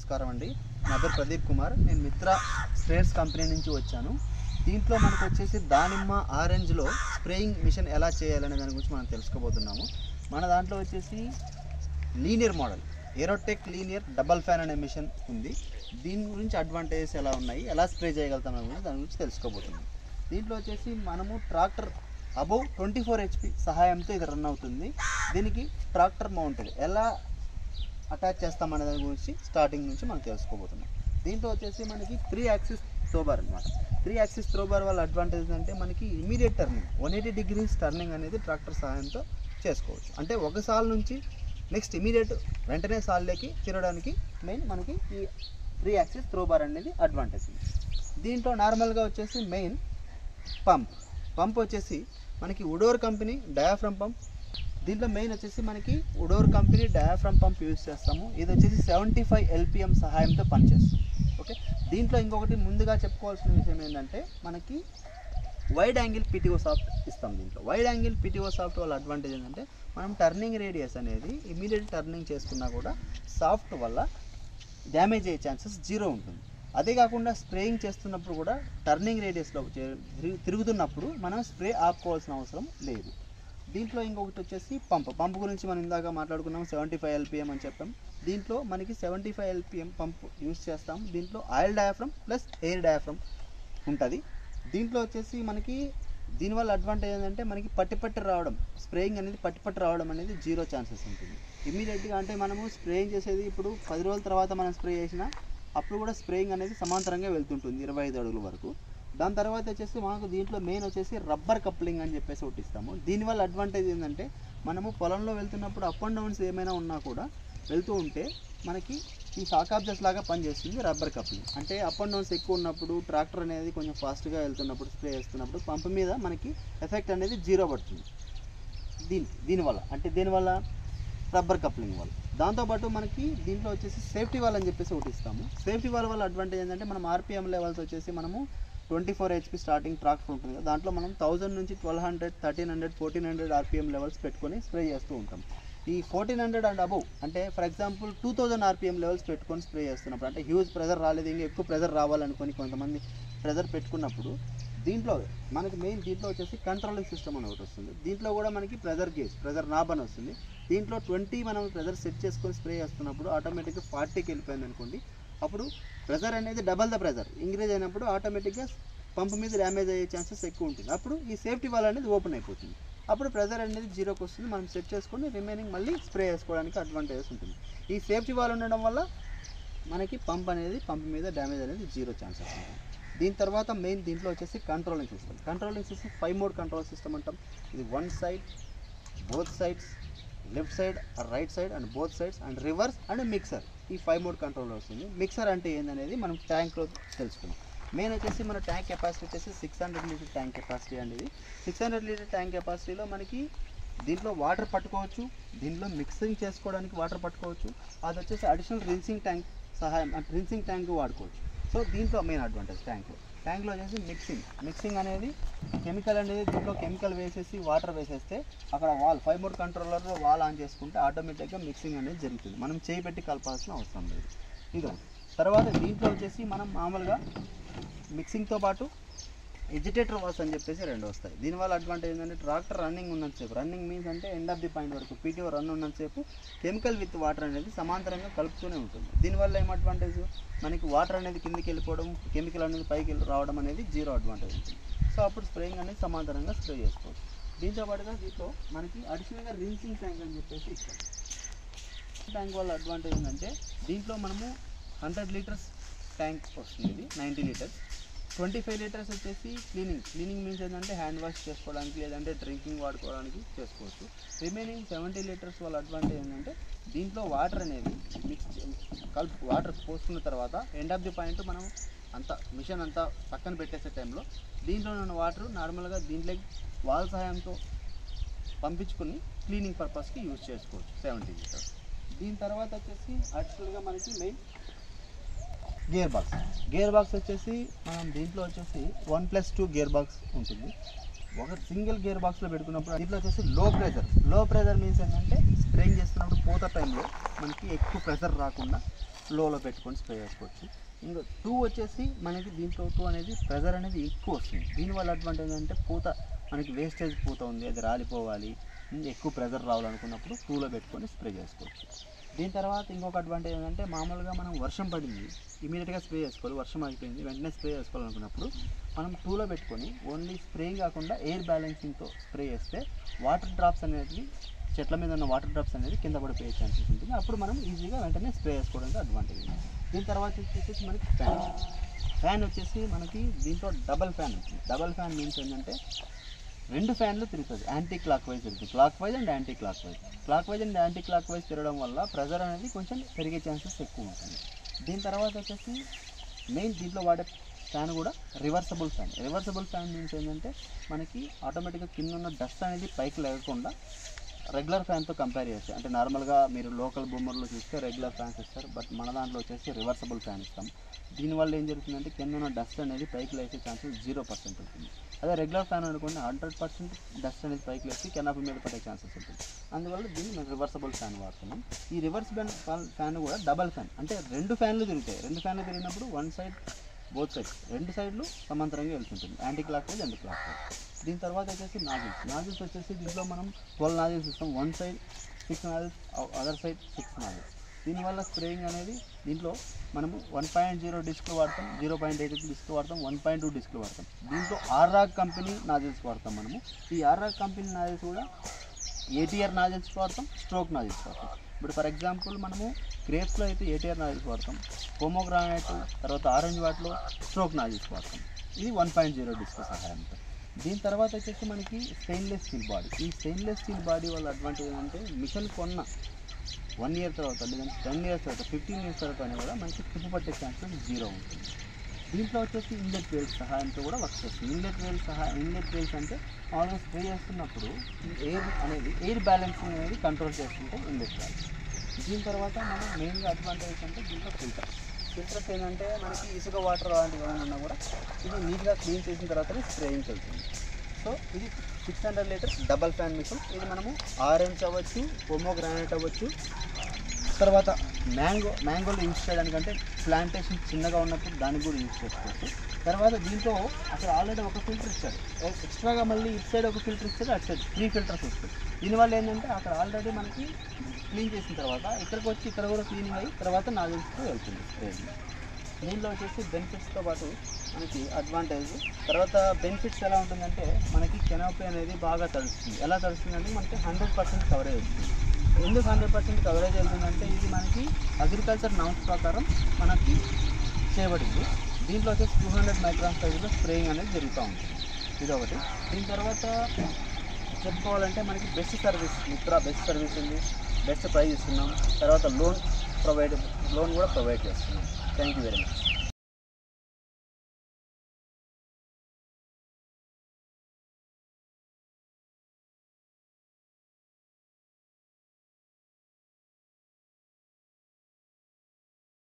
నమస్కారం అండి నా పేరు ప్రదీప్ కుమార్ నేను మిత్ర స్ప్రేయర్స్ కంపెనీ నుంచి వచ్చాను దీంట్లో మనకు వచ్చేసి దానిమ్మ ఆరెంజ్లో స్ప్రేయింగ్ మిషన్ ఎలా చేయాలనే దాని గురించి మనం తెలుసుకోబోతున్నాము మన దాంట్లో వచ్చేసి linear model Aerotech linear double fan అనే మిషన్ ఉంది దీని గురించి అడ్వాంటేజెస్ ఎలా ఉన్నాయి ఎలా స్ప్రే చేయగలుగుతాం అనే గురించి దాని గురించి తెలుసుకోబోతున్నాం దీంట్లో వచ్చేసి మనము tractor above twenty four HP సహాయంతో ఇది రన్ అవుతుంది దీనికి ట్రాక్టర్ మౌంటెడ్ ఎలా అటాచ్ చేస్తాం అనే దాని గురించి స్టార్టింగ్ నుంచి మనం తెలుసుకోబోతున్నాం దీంట్లో వచ్చేసి మనకి త్రీ యాక్సిస్ త్రోబార్ అనమాట త్రీ యాక్సిస్ త్రోబార్ వల్ల అడ్వాంటేజ్ అంటే మనకి immediate turning one eighty degrees turning అనేది ట్రాక్టర్ సహాయంతో చేసుకోవచ్చు అంటే ఒక సాల్ నుంచి నెక్స్ట్ ఇమీడియట్ వెంటనే సాల్లోకి తిరగడానికి మెయిన్ మనకి ఈ త్రీ యాక్సిస్ త్రోబార్ అనేది అడ్వాంటేజ్ ఉంది దీంట్లో నార్మల్గా వచ్చేసి మెయిన్ పంప్ పంప్ వచ్చేసి మనకి ఉడోర్ కంపెనీ డయాఫ్రమ్ పంప్ దీంట్లో మెయిన్ వచ్చేసి మనకి Udor company diaphragm pump use చేస్తాము ఇది వచ్చేసి సెవెంటీ ఫైవ్ ఎల్పిఎం సహాయంతో పనిచేస్తుంది ఓకే దీంట్లో ఇంకొకటి ముందుగా చెప్పుకోవాల్సిన విషయం ఏంటంటే మనకి వైడ్ యాంగిల్ పిటిఓ సాఫ్ట్ ఇస్తాం దీంట్లో వైడ్ యాంగిల్ పిటిఓ సాఫ్ట్ వల్ల అడ్వాంటేజ్ ఏంటంటే మనం టర్నింగ్ రేడియస్ అనేది ఇమీడియట్ టర్నింగ్ చేసుకున్నా కూడా సాఫ్ట్ వల్ల డ్యామేజ్ అయ్యే ఛాన్సెస్ జీరో ఉంటుంది అదే కాకుండా స్ప్రేయింగ్ చేస్తున్నప్పుడు కూడా టర్నింగ్ రేడియస్లో తిరుగుతున్నప్పుడు మనం స్ప్రే ఆపుకోవాల్సిన అవసరం లేదు దీంట్లో ఇంకొకటి వచ్చేసి పంప్ పంప్ గురించి మనం ఇందాక మాట్లాడుకున్నాం సెవెంటీ ఫైవ్ ఎల్పిఎం అని చెప్పాం దీంట్లో మనకి seventy five LPM pump use చేస్తాం దీంట్లో oil diaphragm plus air diaphragm ఉంటుంది దీంట్లో వచ్చేసి మనకి దీనివల్ల అడ్వాంటేజ్ ఏంటంటే మనకి పట్టి పట్టి రావడం స్ప్రేయింగ్ అనేది పట్టి పట్టి రావడం అనేది జీరో ఛాన్సెస్ ఉంటుంది ఇమీడియట్గా అంటే మనము స్ప్రేయింగ్ చేసేది ఇప్పుడు పది రోజుల తర్వాత మనం స్ప్రే చేసినా అప్పుడు కూడా స్ప్రేయింగ్ అనేది సమాంతరంగా వెళ్తుంటుంది ఇరవై ఐదు అడుగుల వరకు దాని తర్వాత వచ్చేసి మనకు దీంట్లో మెయిన్ వచ్చేసి రబ్బర్ కప్లింగ్ అని చెప్పేసి ఒకటి ఇస్తాము దీనివల్ల అడ్వాంటేజ్ ఏంటంటే మనము పొలంలో వెళ్తున్నప్పుడు అప్ అండ్ డౌన్స్ ఏమైనా ఉన్నా కూడా వెళ్తూ ఉంటే మనకి ఈ షాక్ ఆబ్జెక్ట్స్ లాగా పనిచేస్తుంది రబ్బర్ కప్లింగ్ అంటే అప్ అండ్ డౌన్స్ ఎక్కువ ఉన్నప్పుడు ట్రాక్టర్ అనేది కొంచెం ఫాస్ట్గా వెళ్తున్నప్పుడు స్ప్రే చేస్తున్నప్పుడు పంప్ మీద మనకి ఎఫెక్ట్ అనేది జీరో పడుతుంది దీని దీనివల్ల అంటే దీనివల్ల రబ్బర్ కప్లింగ్ వల్ల దాంతోపాటు మనకి దీంట్లో వచ్చేసి సేఫ్టీ వాల్ అని చెప్పేసి ఒకటి ఇస్తాము సేఫ్టీ వాల్ వల్ల అడ్వాంటేజ్ ఏంటంటే మనం ఆర్పిఎం లెవెల్స్ వచ్చేసి మనము twenty four HP starting tractor ఉంటుంది కదా దాంట్లో మనం థౌజండ్ నుంచి twelve hundred thirteen hundred fourteen hundred RPM levels పెట్టుకొని స్ప్రే చేస్తూ ఉంటాం ఈ ఫోర్టీన్ హండ్రెడ్ అండ్ అబౌవ్ అంటే for example two thousand RPM levels పెట్టుకొని స్ప్రే చేస్తున్నప్పుడు అంటే హ్యూజ్ ప్రెజర్ రాలేదు ఇంకా ఎక్కువ ప్రెజర్ రావాలనుకొని కొంతమంది ప్రెజర్ పెట్టుకున్నప్పుడు దీంట్లో మనకి మెయిన్ దీంట్లో వచ్చేసి కంట్రోలింగ్ సిస్టమ్ అని ఒకటి వస్తుంది దీంట్లో కూడా మనకి ప్రెజర్ గేజ్ ప్రెజర్ నాబ్ అని వస్తుంది దీంట్లో ట్వంటీ మనం ప్రెజర్ సెట్ చేసుకొని స్ప్రే చేస్తున్నప్పుడు ఆటోమేటిక్గా ఫార్టీకి వెళ్ళిపోయింది అనుకోండి అప్పుడు ప్రెజర్ అనేది డబల్ ద ప్రెజర్ ఇంక్రీజ్ అయినప్పుడు ఆటోమేటిక్గా పంప్ మీద డ్యామేజ్ అయ్యే ఛాన్సెస్ ఎక్కువ ఉంటుంది అప్పుడు ఈ సేఫ్టీ వాల్ అనేది ఓపెన్ అయిపోతుంది అప్పుడు ప్రెజర్ అనేది జీరోకి వస్తుంది మనం సెట్ చేసుకొని రిమైనింగ్ మళ్ళీ స్ప్రే చేసుకోవడానికి అడ్వాంటేజెస్ ఉంటుంది ఈ సేఫ్టీ వాల్ ఉండడం వల్ల మనకి పంప్ అనేది పంప్ మీద డ్యామేజ్ అనేది జీరో ఛాన్సెస్ ఉంటుంది దీని తర్వాత మెయిన్ దీంట్లో వచ్చేసి controlling system controlling system five mode control system అంటాం ఇది one side both sides left side right side and both sides and reverse and mixer ఈ ఫైవ్ మోడ్ కంట్రోల్ వస్తుంది మిక్సర్ అంటే ఏందనేది మనం ట్యాంక్లో తెలుసుకున్నాం మెయిన్ వచ్చేసి మన ట్యాంక్ కెపాసిటీ వచ్చేసి six hundred litre tank capacity అండి ఇది సిక్స్ హండ్రెడ్ లీటర్ ట్యాంక్ కెపాసిటీలో మనకి దీంట్లో వాటర్ పట్టుకోవచ్చు దీంట్లో మిక్సింగ్ చేసుకోవడానికి వాటర్ పట్టుకోవచ్చు అది వచ్చేసి అడిషనల్ రిన్సింగ్ ట్యాంక్ సహాయం రిన్సింగ్ ట్యాంక్ వాడుకోవచ్చు సో దీంట్లో మెయిన్ అడ్వాంటేజ్ ట్యాంక్లో ట్యాంక్లో వచ్చేసి మిక్సింగ్ మిక్సింగ్ అనేది కెమికల్ అనేది దీంట్లో కెమికల్ వేసేసి వాటర్ వేసేస్తే అక్కడ వాల్ ఫైవ్ మోడ్ కంట్రోలర్లో వాల్ ఆన్ చేసుకుంటే ఆటోమేటిక్గా మిక్సింగ్ అనేది జరుగుతుంది మనం చేయి పెట్టి కలపాల్సిన అవసరం లేదు ఇది తర్వాత దీంట్లో వచ్చేసి మనం మామూలుగా మిక్సింగ్తో పాటు ఎజిటేటర్ వాస్ అని చెప్పేసి రెండు వస్తాయి దీనివల్ల అడ్వాంటేజ్ ఏంటంటే ట్రాక్టర్ రన్నింగ్ ఉన్నంతసేపు రన్నింగ్ మీన్స్ అంటే ఎండ్ ఆఫ్ ది పాయింట్ వరకు పీటీఓ రన్ ఉన్నంతసేపు కెమికల్ విత్ వాటర్ అనేది సమాంతరంగా కలుపుతూనే ఉంటుంది దీనివల్ల ఏం అడ్వాంటేజ్ మనకి వాటర్ అనేది కిందికి వెళ్ళిపోవడం కెమికల్ అనేది పైకి వెళ్ళి రావడం అనేది జీరో అడ్వాంటేజ్ ఉంటుంది సో అప్పుడు స్ప్రేయింగ్ అనేది సమాంతరంగా స్ప్రే చేసుకోవచ్చు దీంతో పాటుగా దీంట్లో మనకి అడిషనల్గా రిన్సింగ్ ట్యాంక్ అని చెప్పేసి ఇస్తాం ట్యాంక్ వల్ల అడ్వాంటేజ్ ఏంటంటే దీంట్లో మనము హండ్రెడ్ లీటర్స్ ట్యాంక్ వస్తుంది ఇది ninety litres twenty five litres వచ్చేసి క్లీనింగ్ క్లీనింగ్ మీన్స్ ఏంటంటే హ్యాండ్ వాష్ చేసుకోవడానికి లేదంటే డ్రింకింగ్ వాడుకోవడానికి చేసుకోవచ్చు రిమైనింగ్ సెవెంటీ లీటర్స్ వాళ్ళ అడ్వాంటేజ్ ఏంటంటే దీంట్లో వాటర్ అనేది మిక్స్ కలుపు వాటర్ పోసుకున్న తర్వాత ఎండ్ ఆఫ్ ది పాయింట్ మనం అంతా మిషన్ అంతా పక్కన పెట్టేసే టైంలో దీంట్లో ఉన్న వాటర్ నార్మల్గా దీంట్లో వాల్ సహాయంతో పంపించుకుని క్లీనింగ్ పర్పస్కి యూజ్ చేసుకోవచ్చు సెవెంటీ లీటర్స్ దీని తర్వాత వచ్చేసి యాక్చువల్గా మనకి main gear box gear box వచ్చేసి మనం దీంట్లో వచ్చేసి one plus two gear box ఉంటుంది ఒక సింగిల్ గేర్ బాక్స్లో పెట్టుకున్నప్పుడు దీంట్లో వచ్చేసి లో ప్రెజర్ లో ప్రెజర్ మీన్స్ ఏంటంటే స్ప్రేయింగ్ చేస్తున్నప్పుడు పోత టైంలో మనకి ఎక్కువ ప్రెజర్ రాకుండా లోలో పెట్టుకొని స్ప్రే చేసుకోవచ్చు ఇంకా టూ వచ్చేసి మనకి దీంట్లో టూ అనేది ప్రెజర్ అనేది ఎక్కువ వస్తుంది దీనివల్ల అడ్వాంటేజ్ అంటే పూత మనకి వేస్టేజ్ పూత ఉంది అది రాలిపోవాలి ఉమ్, ఎక్కువ ప్రెజర్ రావాలనుకున్నప్పుడు టూలో పెట్టుకొని స్ప్రే చేసుకోవచ్చు దీని తర్వాత ఇంకొక అడ్వాంటేజ్ ఏంటంటే మామూలుగా మనం వర్షం పడింది ఇమీడియట్గా స్ప్రే చేసుకోవాలి వర్షం అయిపోయింది వెంటనే స్ప్రే చేసుకోవాలనుకున్నప్పుడు మనం టూలో పెట్టుకొని ఓన్లీ స్ప్రేయింగ్ కాకుండా ఎయిర్ బ్యాలెన్సింగ్తో స్ప్రే చేస్తే వాటర్ డ్రాప్స్ అనేవి చెట్ల మీద ఉన్న వాటర్ డ్రాప్స్ అనేది కింద పడిపోయే ఛాన్సెస్ ఉంటుంది అప్పుడు మనం ఈజీగా వెంటనే స్ప్రే చేసుకోవడానికి అడ్వాంటేజ్ ఉంది దీని తర్వాత వచ్చేసి మనకి ఫ్యాన్ ఫ్యాన్ వచ్చేసి మనకి దీంట్లో డబల్ ఫ్యాన్ ఉంటుంది డబల్ ఫ్యాన్ మీన్స్ ఏంటంటే రెండు ఫ్యాన్లు తిరుగుతుంది యాంటీ క్లాక్ వైజ్ తిరుగుతుంది clockwise and anticlockwise clockwise and anticlockwise తిరగడం వల్ల ప్రెజర్ అనేది కొంచెం పెరిగే ఛాన్సెస్ ఎక్కువ ఉంటుంది దీని తర్వాత వచ్చేసి మెయిన్ దీంట్లో వాడే ఫ్యాన్ కూడా reversible fan reversible fan means ఏంటంటే మనకి ఆటోమేటిక్గా కింద ఉన్న డస్ట్ అనేది పైకి లేకుండా రెగ్యులర్ ఫ్యాన్తో కంపేర్ చేస్తే అంటే నార్మల్గా మీరు లోకల్ బొమ్మర్లో చూస్తే రెగ్యులర్ ఫ్యాన్స్ ఇస్తారు బట్ మన దాంట్లో వచ్చేసి రివర్సబుల్ ఫ్యాన్ ఇస్తాం దీనివల్ల ఏం జరుగుతుందంటే కింద ఉన్న డస్ట్ అనేది పైకి లేసే ఛాన్సెస్ జీరో పర్సెంట్ ఉంటుంది అదే రెగ్యులర్ ఫ్యాన్ అనుకోండి హండ్రెడ్ పర్సెంట్ డస్ట్ అనేది పైకి లేసి కెనాపి మీద పడే ఛాన్సెస్ ఉంటుంది అందువల్ల దీన్ని మేము రివర్సబుల్ ఫ్యాన్ వాడుతున్నాం ఈ రివర్స్ ఫ్యాన్ ఫ్యాన్ కూడా డబల్ ఫ్యాన్ అంటే రెండు ఫ్యాన్లు తిరుగుతాయి రెండు ఫ్యాన్లు తిరిగినప్పుడు వన్ సైడ్ బోత్ సైడ్స్ రెండు సైడ్లు సమాంతరంగా వెళ్తుంటుంది anticlockwise anticlockwise దీని తర్వాత వచ్చేసి నాజిల్స్ నాజిల్స్ వచ్చేసి దీంట్లో మనం ట్వెల్వ్ నాజిల్స్ ఇస్తాం one side six nozzles other side six nozzles దీనివల్ల స్ప్రేయింగ్ అనేది దీంట్లో మనము వన్ పాయింట్ జీరో డిస్క్లు వాడతాం జీరో పాయింట్ ఎయిట్ డిస్క్ వాడతాం వన్ పాయింట్ టూ డిస్క్లు వాడతాం దీంట్లో ఆర్రాగ్ కంపెనీ నాజిల్స్ వాడతాం మనము ఈ ఆర్రాగ్ కంపెనీ నాజిల్స్ కూడా ఏటీఆర్ నాజిల్స్ వాడతాం స్ట్రోక్ నాజిల్స్ వాడతాం ఇప్పుడు ఫర్ ఎగ్జాంపుల్ మనము గ్రేప్స్లో అయితే ఏటీఆర్ నాజిల్స్ వాడతాం పోమోగ్రానైట్ తర్వాత ఆరెంజ్ వాటిలో స్ట్రోక్ నాజిల్స్ వాడతాం ఇది వన్ పాయింట్ జీరో డిస్క్ సహాయంతో దీని తర్వాత వచ్చేసి మనకి స్టెయిన్లెస్ స్టీల్ బాడీ ఈ స్టెయిన్లెస్ స్టీల్ బాడీ వల్ల అడ్వాంటేజ్ ఏంటంటే మిషన్ కొన్న వన్ ఇయర్ తర్వాత లేదంటే టెన్ ఇయర్స్ తర్వాత ఫిఫ్టీన్ ఇయర్స్ తర్వాత అయినా కూడా మనకి తుప్పు పట్టే ఛాన్సెస్ జీరో ఉంటుంది దీంట్లో వచ్చేసి ఇన్లెట్ వేల్స్ సహాయంతో కూడా వర్క్ చేస్తుంది ఇన్లెట్ వేల్స్ సహాయం ఇన్లెట్ వేల్స్ అంటే మామూలుగా స్ప్రే చేస్తున్నప్పుడు ఎయిర్ అనేది ఎయిర్ బ్యాలెన్సింగ్ అనేది కంట్రోల్ చేస్తుంటే ఇన్లెట్ వేల్స్ దీని తర్వాత మనం మెయిన్గా అడ్వాంటేజ్ అంటే దీంట్లో ఫిల్టర్ ఫిల్టర్స్ ఏంటంటే మనకి ఇసుక వాటర్ అలాంటివి ఏమైనా ఉన్నా కూడా ఇది నీట్గా క్లీన్ చేసిన తర్వాతనే స్ప్రేయింగ్ వెళ్తుంది సో ఇది six hundred litres double fan machine ఇది మనము ఆరెంజ్ అవ్వచ్చు పొమో గ్రానైట్ అవ్వచ్చు తర్వాత మ్యాంగో మ్యాంగోలు యూజ్ చేయడానికంటే ప్లాంటేషన్ చిన్నగా ఉన్నప్పుడు దానికి కూడా యూజ్ చేసుకోవచ్చు తర్వాత దీంట్లో అసలు ఆల్రెడీ ఒక ఫిల్టర్ ఇచ్చాడు ఎక్స్ట్రాగా మళ్ళీ ఇటు సైడ్ ఒక ఫిల్టర్ ఇచ్చాడు అటు సైడ్ త్రీ ఫిల్టర్స్ వస్తాయి దీనివల్ల ఏంటంటే అక్కడ ఆల్రెడీ మనకి క్లీన్ చేసిన తర్వాత ఇక్కడికి వచ్చి ఇక్కడ కూడా క్లీనింగ్ అయ్యి తర్వాత నాజిల్స్తో వెళ్తుంది స్ప్రేయింగ్ దీనిలో వచ్చేసి బెనిఫిట్స్తో పాటు మనకి అడ్వాంటేజ్ తర్వాత బెనిఫిట్స్ ఎలా ఉంటుందంటే మనకి కెనాపీ అనేది బాగా తడుస్తుంది ఎలా తడుస్తుంది అంటే మనకి హండ్రెడ్ పర్సెంట్ కవరేజ్ వస్తుంది ఎందుకు హండ్రెడ్ పర్సెంట్ కవరేజ్ వెళ్తుందంటే ఇది మనకి అగ్రికల్చర్ నామ్స్ ప్రకారం మనకి చేయబడింది దీంట్లో వచ్చేసి టూ హండ్రెడ్ మైక్రాన్ సైజులో స్ప్రేయింగ్ అనేది జరుగుతూ ఉంటుంది ఇది ఒకటి దీని తర్వాత చెప్పుకోవాలంటే మనకి best service Mitra best service ఉంది బెస్ట్ ప్రైస్ ఇస్తున్నాం తర్వాత లోన్ ప్రొవైడ్ లోన్ కూడా ప్రొవైడ్ చేస్తున్నాం థ్యాంక్ యూ వెరీ మచ్